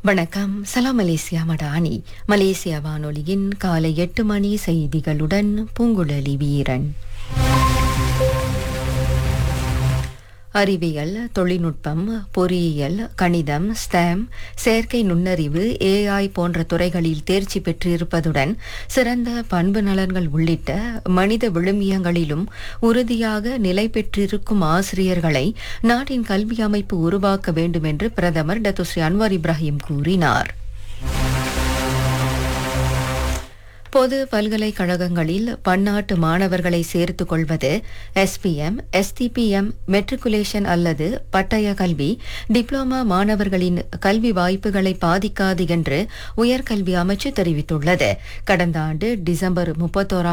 வணக்கம் சலாம் Malaysia Madani Malaysia வானொலியின் காலை எட்டு மணி செய்திகளுடன் பூங்குழலி வீரன் அறிவியல் தொழில்நுட்பம் பொறியியல் கணிதம் ஸ்டாம் செயற்கை நுண்ணறிவு ஏஐ போன்ற துறைகளில் தேர்ச்சி பெற்றிருப்பதுடன் சிறந்த பண்பு நலன்கள் உள்ளிட்ட மனித விழுமியங்களிலும் உறுதியாக நிலை பெற்றிருக்கும் ஆசிரியர்களை நாட்டின் கல்வி அமைப்பு உருவாக்க வேண்டும் என்று பிரதமர் டத்துஸ்ரீ அன்வார் இப்ராஹிம் கூறினார் பொது பல்கலைக்கழகங்களில் பன்னாட்டு மாணவர்களை சேர்த்துக் கொள்வது எஸ்பிஎம் எஸ்டிபிஎம் மெட்ரிகுலேஷன் அல்லது பட்டய கல்வி டிப்ளோமா மாணவர்களின் கல்வி வாய்ப்புகளை பாதிக்காது என்று உயர்கல்வி அமைச்சு தெரிவித்துள்ளது கடந்த ஆண்டு டிசம்பர் முப்பத்தோராம்